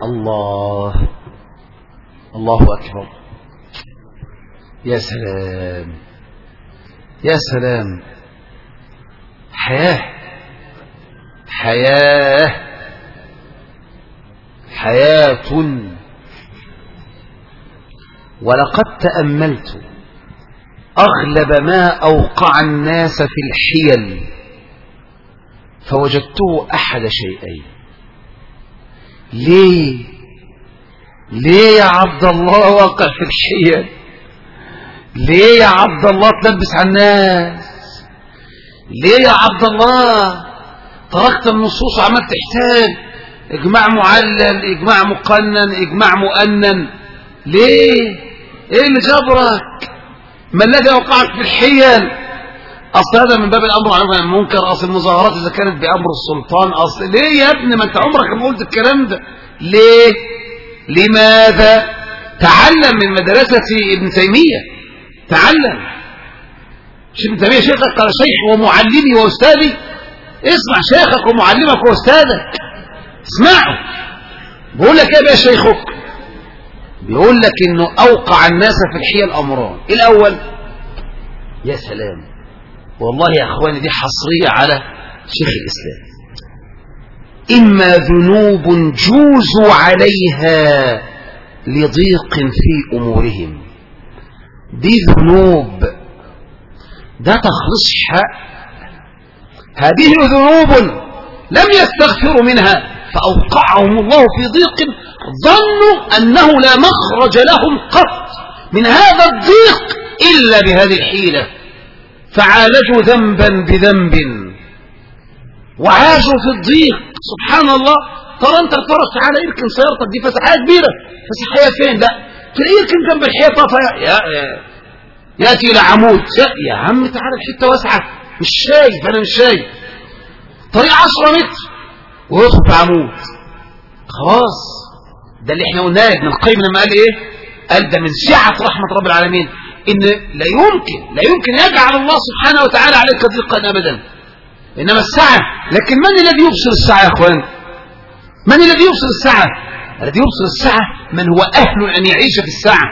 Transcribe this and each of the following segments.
الله الله أكبر يا سلام يا سلام حياة حياة حياة ولقد تأملت أغلب ما أوقع الناس في الحيل فوجدته أحد شيئين ليه ليه يا عبد الله واقع في الحيل ليه يا عبد الله تلبس على الناس ليه يا عبد الله تركت النصوص وعملت تحتاج اجماع معلل اجماع مقنن اجماع مؤنن ليه ايه اللي جبرك ما الذي اوقعك في الحيل اصل هذا من باب الامر معروف عن المنكر اصل المظاهرات اذا كانت بامر السلطان اصل ليه يا ابني ما انت عمرك ما قلت الكلام ده ليه لماذا تعلم من مدرسة ابن تيمية تعلم مش ابن تيمية شيخك قال شيخ ومعلمي واستاذي اسمع شيخك ومعلمك واستاذك اسمعه بيقول لك ايه بقى شيخك بيقول لك انه اوقع الناس في الحيل امران الاول يا سلام والله يا اخواني دي حصرية على شيخ الاسلام اما ذنوب جوزوا عليها لضيق في امورهم دي ذنوب ده تخلص حق هذه ذنوب لم يستغفروا منها فأوقعهم الله في ضيق ظنوا أنه لا مخرج لهم قط من هذا الضيق إلا بهذه الحيلة فعالجوا ذنبا بذنب وعاشوا في الضيق سبحان الله ترى انت ترى تعالى يركن سيارتك دي فسحية كبيرة فسحية فين لا تلاقيه يركن جنب الحيطة فيا يا يا يأتي إلى عمود يا عم تعالى الحتة واسعة مش شايف أنا مش شايف طريق 10 متر ويدخل في عمود خلاص ده اللي احنا قلناه ابن القيم لما قال ايه قال ده من سعة رحمة رب العالمين ان لا يمكن لا يمكن يجعل الله سبحانه وتعالى عليك ضيقا ابدا انما السعة لكن من الذي يبصر السعة يا اخوان من الذي يبصر السعة الذي يبصر السعة من هو اهل ان يعيش في السعة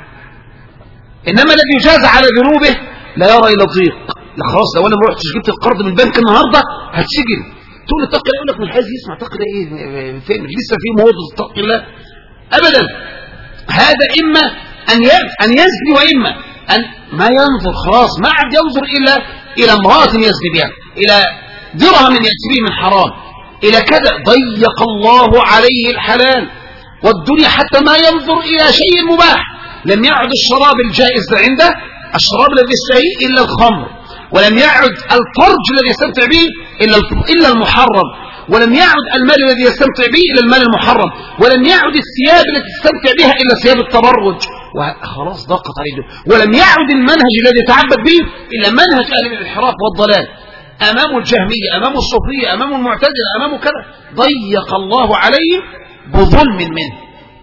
انما الذي يجاز على ذنوبه لا يرى الى ضيق لا خلاص لو انا ما رحتش جبت القرض من البنك النهارده هتسجن تقول اتقي يقول لك مش عايز يسمع اتقي ده ايه فين لسه في موضوع اتقي الله ابدا هذا اما ان ان يزني واما ان ما ينظر خلاص ما عاد ينظر الا الى امراه يزني بها الى درهم ياتي به من حرام الى كذا ضيق الله عليه الحلال والدنيا حتى ما ينظر الى شيء مباح لم يعد الشراب الجائز عنده الشراب الذي يستهيه الا الخمر ولم يعد الفرج الذي يستمتع به إلا إلا المحرم ولم يعد المال الذي يستمتع به إلا المال المحرم ولم يعد الثياب التي تستمتع بها إلا ثياب التبرج خلاص ضاقت عليه ولم يعد المنهج الذي يتعبد به إلا منهج أهل الانحراف والضلال أمام الجهمية أمام الصوفية أمام المعتزلة أمام كذا ضيق الله عليه بظلم منه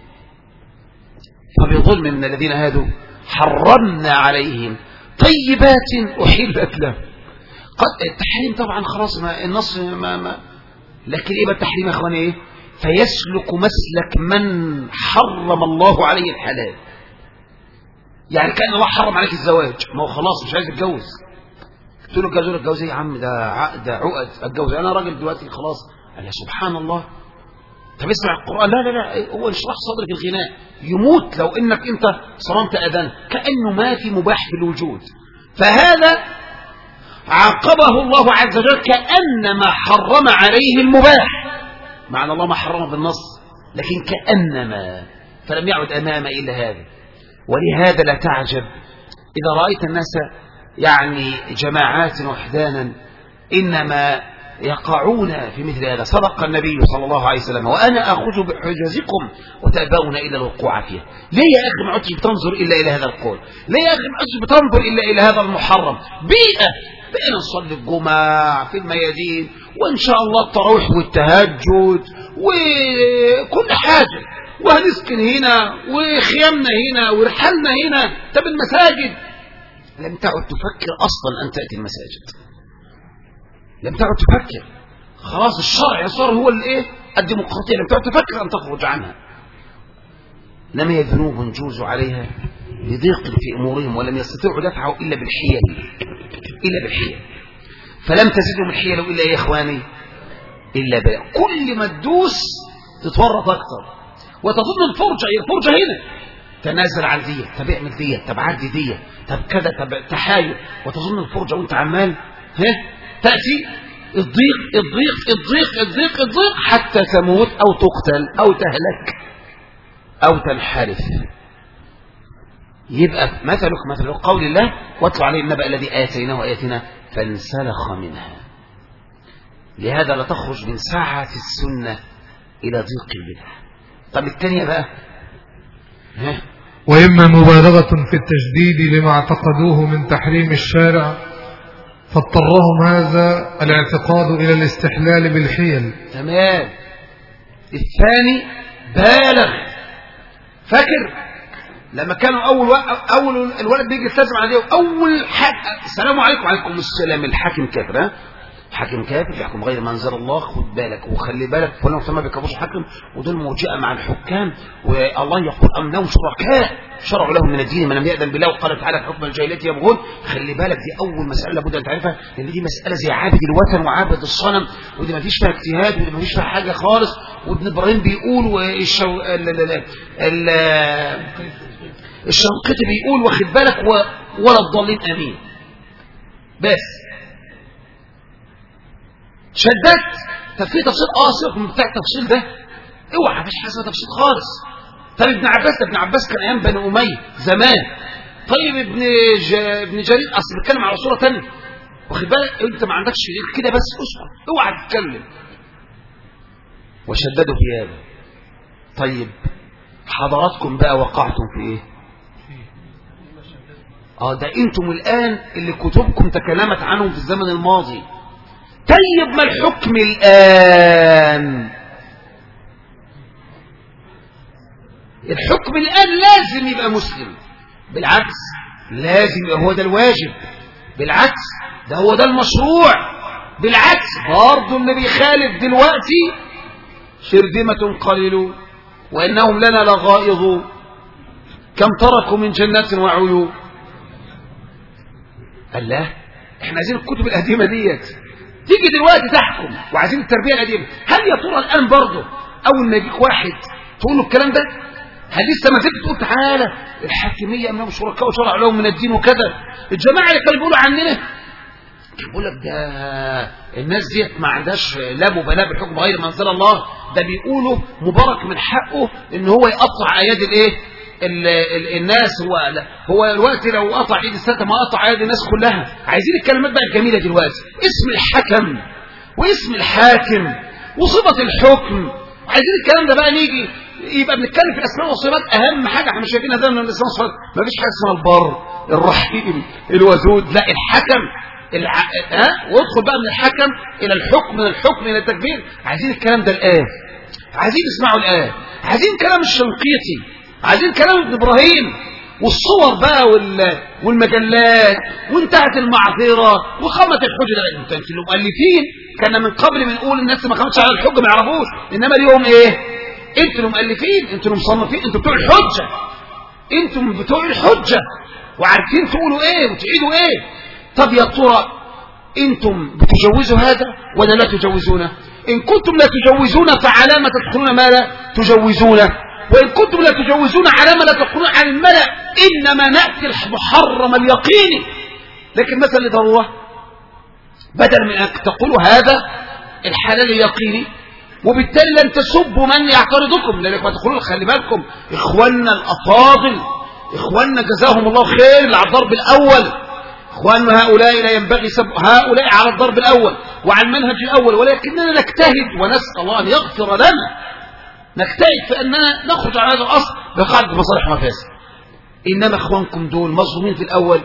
فبظلم من الذين هادوا حرمنا عليهم طيبات أحلت له قد التحريم طبعا خلاص ما النص ما, ما لكن ايه بقى التحريم يا اخواني ايه فيسلك مسلك من حرم الله عليه الحلال يعني كان الله حرم عليك الزواج ما هو خلاص مش عايز يتجوز قلت له اتجوز اتجوز ايه يا عم ده عقد عقد اتجوز انا راجل دلوقتي خلاص قال يا سبحان الله طب اسمع القرآن لا لا لا هو انشراح صدرك الغناء يموت لو انك انت صرمت اذان كأنه ما في مباح في الوجود فهذا عاقبه الله عز وجل كأنما حرم عليه المباح معنى الله ما حرمه بالنص لكن كأنما فلم يعد أمام إلا هذا ولهذا لا تعجب إذا رأيت الناس يعني جماعات وحدانا إنما يقعون في مثل هذا صدق النبي صلى الله عليه وسلم وأنا أخذ بحجزكم وتأبون إلا الوقوع فيها ليه يا أخي ما عدتش بتنظر إلا إلى هذا القول ليه يا أخي ما عدتش بتنظر إلا إلى هذا المحرم بيئة بقينا نصلي الجمعة في الميادين وإن شاء الله التراويح والتهجد وكل حاجة وهنسكن هنا وخيامنا هنا ورحلنا هنا طب المساجد لم تعد تفكر أصلا أن تأتي المساجد لم تعد تفكر خلاص الشرع صار هو الايه الديمقراطية لم تعد تفكر أن تخرج عنها لم هي ذنوب جوزوا عليها لضيق في أمورهم ولم يستطيعوا دفعه إلا بالحيل إلا بالحيل فلم تزدهم الحيل إلا يا إخواني إلا بلا كل ما تدوس تتورط أكتر وتظن الفرجة هي الفرجة هنا تنازل عن دي طب اعمل دي طب عدي دي طب كذا طب تحايل وتظن الفرجة وانت عمال ها تأتي الضيق الضيق الضيق الضيق الضيق حتى تموت أو تقتل أو تهلك أو تنحرف يبقى مثلك مثل قول الله واتلو عليه النبأ الذي آتيناه آياتنا فانسلخ منها لهذا لا تخرج من ساعة السنة إلى ضيق البدع طب الثانية بقى ها وإما مبالغة في التجديد لما اعتقدوه من تحريم الشارع فاضطرهم هذا الاعتقاد إلى الاستحلال بالحيل تمام الثاني بالغ فاكر لما كانوا أول و... أول الولد بيجي يستلزم عليه أول حاجة السلام عليكم وعليكم السلام الحاكم كافر ها حاكم كافر يحكم غير ما انزل الله خد بالك وخلي بالك فلان ما بيكبرش حاكم ودول مرجئه مع الحكام والله يقول ام لهم شركاء شرعوا لهم من الدين ما لم يأذن بالله وقال تعالى حكم الجاهليه يبغون خلي بالك دي اول مساله لابد ان تعرفها لان دي مساله زي عابد الوثن وعابد الصنم ودي ما فيش فيها اجتهاد ودي ما فيش فيها حاجه خالص وابن ابراهيم بيقول والشو... ال... ال... ال... الشنقيطي بيقول واخد بالك و... ولا الضالين امين بس شددت طب في تفصيل اه سيبك من بتاع التفصيل ده اوعى مفيش حاجه اسمها تفصيل خالص طب ابن عباس ابن عباس كان ايام بني اميه زمان طيب ابن ج... ابن جرير اصل بيتكلم على صوره ثانيه واخد بالك انت ما عندكش كده بس اسكت اوعى تتكلم وشددوا في هذا طيب حضراتكم بقى وقعتم في ايه اه ده انتم الان اللي كتبكم تكلمت عنهم في الزمن الماضي طيب ما الحكم الآن الحكم الآن لازم يبقى مسلم بالعكس لازم يبقى هو ده الواجب بالعكس ده هو ده المشروع بالعكس برضه اللي بيخالف دلوقتي شرذمة قليلون وإنهم لنا لغائظون كم تركوا من جنات وعيون الله احنا عايزين الكتب القديمة ديت تيجي دلوقتي تحكم وعايزين التربية القديمة هل يا ترى الآن برضه أول ما يجيك واحد تقول له الكلام ده هل لسه ما زلت تقول تعالى الحاكمية أمام شركاء وشرع لهم من الدين وكذا الجماعة اللي كانوا بيقولوا عننا كان بيقول لك ده الناس ديت ما عندهاش لا مبالاة بحكم غير ما انزل الله ده بيقولوا مبارك من حقه ان هو يقطع ايادي الايه ال ال الناس هو هو الوقت لو قطع ايد الستة ما قطع ايادي الناس كلها عايزين الكلمات بقى الجميلة دلوقتي اسم الحكم واسم الحاكم وصفة الحكم عايزين الكلام ده بقى نيجي يبقى بنتكلم في الاسماء والصفات اهم حاجه احنا مش شايفينها ده من الاسماء والصفات ما فيش حاجه اسمها البر الرحيم الودود لا الحكم الع... ها وادخل بقى من الحكم الى الحكم من الحكم الى التكبير عايزين الكلام ده الان عايزين نسمعه الان عايزين كلام الشنقيطي عايزين كلام ابن ابراهيم والصور بقى وال... والمجلات وانتهت المعذره وقامت الحجه انت انت المؤلفين كان من قبل بنقول الناس ما قامتش على الحجه ما يعرفوش انما اليوم ايه انتوا اللي مؤلفين انتوا اللي مصنفين انتوا بتوع الحجه انتوا بتوع الحجه وعارفين تقولوا ايه وتعيدوا ايه طب يا ترى انتم بتجوزوا هذا ولا لا تجوزونه ان كنتم لا تجوزون فعلى ما تدخلون ما لا تجوزونه وان كنتم لا تجوزون على ما لا تدخلون عن الملأ انما ناتي المحرم اليقيني لكن مثلا لضروره بدل من ان تقولوا هذا الحلال اليقيني وبالتالي لن تسبوا من يعترضكم لانك ما تقولوا خلي بالكم اخواننا الافاضل اخواننا جزاهم الله خير على الضرب الاول اخواننا هؤلاء لا ينبغي سب هؤلاء على الضرب الاول وعلى المنهج الاول ولكننا نجتهد ونسال الله ان يغفر لنا نجتهد في اننا نخرج على هذا الاصل بقاعده مصالح ومفاسد انما اخوانكم دول مظلومين في الاول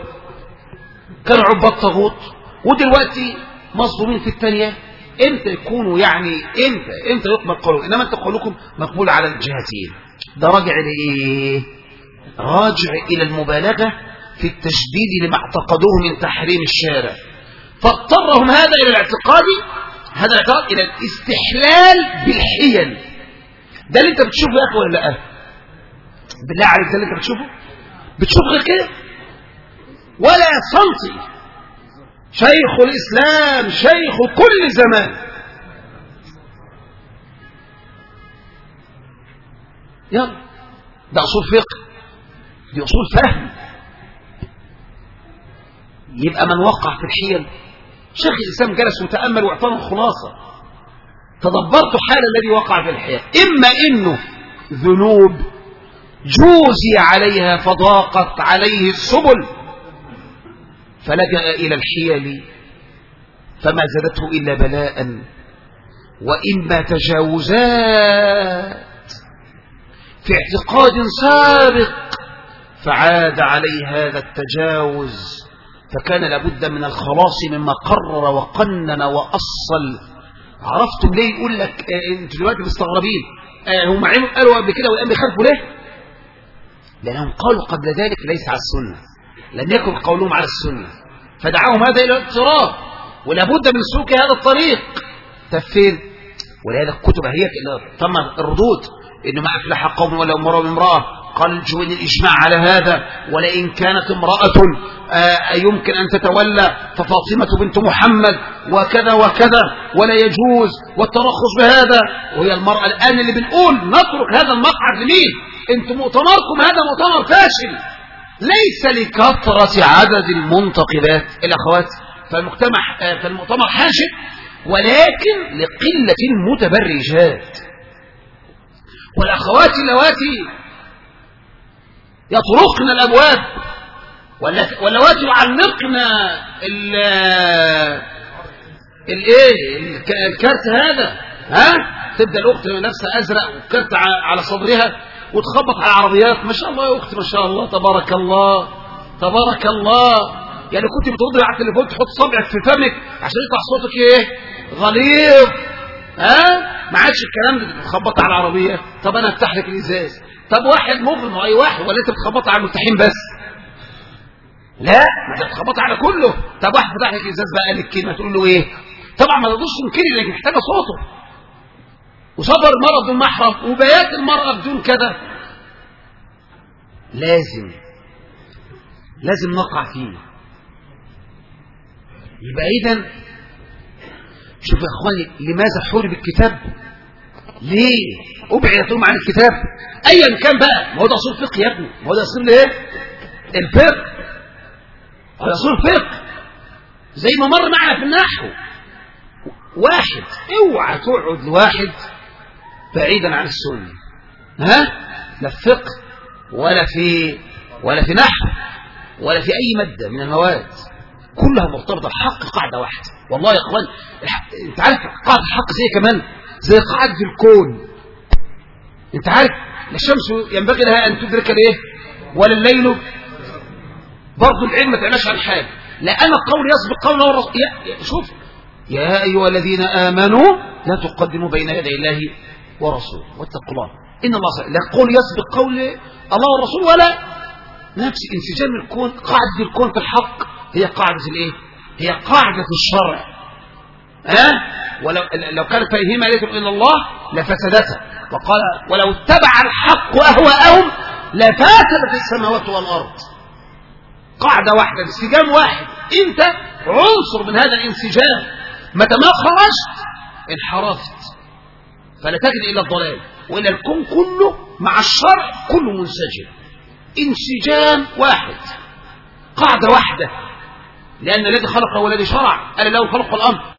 كانوا عباد طاغوت ودلوقتي مظلومين في الثانيه امتى يكونوا يعني امتى امتى يقبل قولهم انما انت قولكم مقبول على الجهتين ده راجع لايه راجع الى المبالغه في التشديد لما اعتقدوه من تحريم الشارع فاضطرهم هذا الى الاعتقاد هذا الاعتراض إلى الاستحلال بالحيل ده اللي انت بتشوفه يا اخي ولا لا بالله عليك ده اللي انت بتشوفه بتشوف غير كده ولا صمتي شيخ الإسلام شيخ كل زمان يلا ده أصول فقه دي أصول فهم يبقى من وقع في الحيل شيخ الإسلام جلس وتأمل واعطانا الخلاصة تدبرت حال الذي وقع في الحيل إما إنه ذنوب جوزي عليها فضاقت عليه السبل فلجأ إلى الحيل فما زادته إلا بلاء وإما تجاوزات في اعتقاد سابق فعاد عليه هذا التجاوز فكان لابد من الخلاص مما قرر وقنن وأصل عرفتم ليه يقول لك اه انتوا دلوقتي مستغربين اه هم قالوا قبل كده والآن بيخالفوا ليه لأنهم قالوا قبل ذلك ليس على السنة لم يكن قولهم على السنة فدعاهم هذا إلى الاضطراب ولابد من سلوك هذا الطريق تفين ولهذا الكتب هي تم الردود إنه ما أفلح قوم ولا امرأة بامرأة قال الجوين الإجماع على هذا ولئن كانت امرأة آه يمكن أن تتولى ففاطمة بنت محمد وكذا وكذا ولا يجوز والترخص بهذا وهي المرأة الآن اللي بنقول نترك هذا المقعد لمين انتم مؤتمركم هذا مؤتمر فاشل ليس لكثرة عدد المنتقبات الأخوات فالمجتمع آه فالمؤتمر حاشد ولكن لقلة المتبرجات والأخوات اللواتي يطرقن الأبواب واللواتي يعلقن الايه الكارت هذا ها تبدا الاخت نفسها ازرق والكارت على صدرها وتخبط على العربيات ما شاء الله يا اختي ما شاء الله تبارك الله تبارك الله يعني كنت بترد على التليفون تحط صبعك في فمك عشان يطلع صوتك ايه غليظ ها ما عادش الكلام ده بتخبط على العربيه طب انا افتح لك الازاز طب واحد مغرم اي واحد ولا انت بتخبط على المرتاحين بس لا ما انت بتخبط على كله طب واحد فتح لك الازاز بقى قال لك كلمه تقول له ايه طبعا ما تقدرش تنكري لانك محتاجه صوته وصبر المرأة بدون محرم وبيات المرأة بدون كذا لازم لازم نقع فيه يبقى اذا شوف يا اخواني لماذا حورب الكتاب ليه ابعدتهم عن الكتاب ايا كان بقى ما هو ده اصول فقه يا ابني ما هو ده اصول ايه الفقه هو ده اصول فقه زي ما مر معنا في النحو واحد اوعى تقعد لواحد بعيدا عن السنه ها لا في فقه ولا في ولا في نحو ولا في اي ماده من المواد كلها مرتبطه الحق قاعده واحده والله يا اخوان انت عارف قاعده الحق زي كمان زي قاعده الكون انت عارف الشمس ينبغي لها ان تدرك الايه ولا الليل برضه العلم ما تعلاش عن حاجه لان القول يسبق قوله والرسول شوف يا ايها الذين امنوا لا تقدموا بين يدي الله ورسوله واتقوا الله ان الله لا قول يسبق قول الله والرسول ولا نفس انسجام الكون قاعده الكون في الحق هي قاعده الايه هي قاعده الشرع ها أه؟ ولو لو كانت فيهما ليس الا الله لفسدتا وقال ولو اتبع الحق اهواءهم لفاسدت السماوات والارض قاعده واحده انسجام واحد انت عنصر من هذا الانسجام متى ما خرجت انحرفت فلا تجد الا الضلال وان الكون كله مع الشرع كله منسجم انسجام واحد قاعده واحده لان الذي خلق هو الذي شرع الا له خلق الامر